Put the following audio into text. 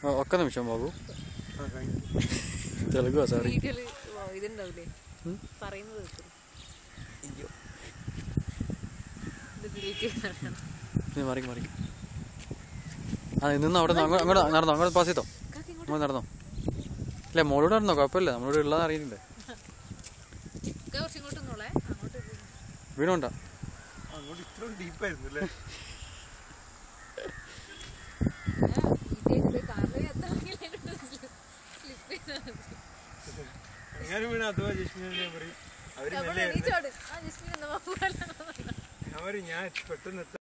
O- ഒക്ക നിമിഷം Babu തെലുഗുവാ sorry വീഡിയോയില് ഇതുണ്ടാവില്ലേ പറയുന്നത് കേൾക്കും ഇത് ഡിലീറ്റ് ചെയ്താണ് നീ മറിക്ക് മറിക്ക് ആ നിന്ന് അവിടെ നിന്ന് അങ്ങോട്ട് അങ്ങോട്ട് നടന്നോ അങ്ങോട്ട് പാസ് ചെയ്തോ കാക്ക ഇങ്ങോട്ട് അങ്ങോട്ട് നടന്നോ ഇല്ല മോളോട് നടന്നോ കുഴപ്പമില്ല നമ്മളിവിടെ ഉള്ളത് അറിയുന്നില്ലേ കാക്ക കുറച്ച് ഇങ്ങോട്ട് നിന്നോളെ അങ്ങോട്ട് പോ. വീണുണ്ടോ അങ്ങോട്ട് ഇത്രയും ഡീപ്പായിരുന്നു അല്ലേ ഞാൻ ഇതേ കാറിൽ എത്തണമെങ്കിൽ സ്ലിപ്പ് ചെയ്താൽ മതി എങ്ങനെ വീണ അഥവാ ജസ്മിനെ പറയും അവര് അപ്പോൾ മെല്ലെ എണീച്ചോട് ആ ജസ്മിൻ എന്താ പോലെ അവര് ഞാൻ പെട്ടെന്ന് എത്താൻ